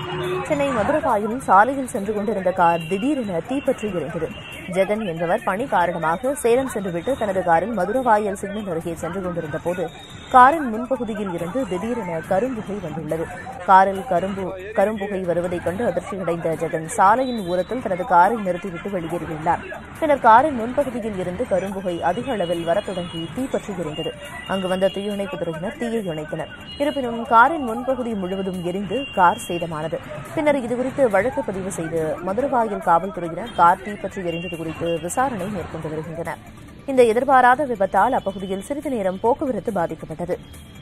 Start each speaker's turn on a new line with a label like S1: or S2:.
S1: சென்னை மதுரவாயில் சாலையில் சென்று கொண்டிருந்த கார் திடீரென தீப்பற்றி எரிந்தது ஜெகன் என்பவர் பணி காரணமாக சேலம் சென்றுவிட்டு தனது காரில் மதுரவாயல் சிக்னல் அருகே சென்று கொண்டிருந்த போது காரின் முன்பகுதியில் இருந்து திடீரென கரும்புகை வந்துள்ளது காரில் கரும்பு கரும்புகை வருவதைக் கண்டு அதிர்ச்சியடைந்த ஜெகன் சாலையின் ஓரத்தில் தனது காரை நிறுத்திவிட்டு வெளியேறியுள்ளார் பின்னர் காரின் முன்பகுதியில் இருந்து கரும்புகை அதிக அளவில் வரத் தொடங்கி தீப்பற்றி எரிந்தது அங்கு வந்த தீயணைப்புத் துறையினர் தீயை அணைத்தனர் இருப்பினும் காரின் முன்பகுதி முழுவதும் எரிந்து கார் சேதமானது பின்னர் இதுகுறித்து வழக்கு பதிவு செய்து மதுரவாயல் காவல்துறையினர் கார் தீப்பற்றி எரிந்தது குறித்து விசாரணை மேற்கொண்டு வருகின்றனர் இந்த எதிர்பாராத விபத்தால் அப்பகுதியில் சிறிது நேரம் போக்குவரத்து பாதிக்கப்பட்டது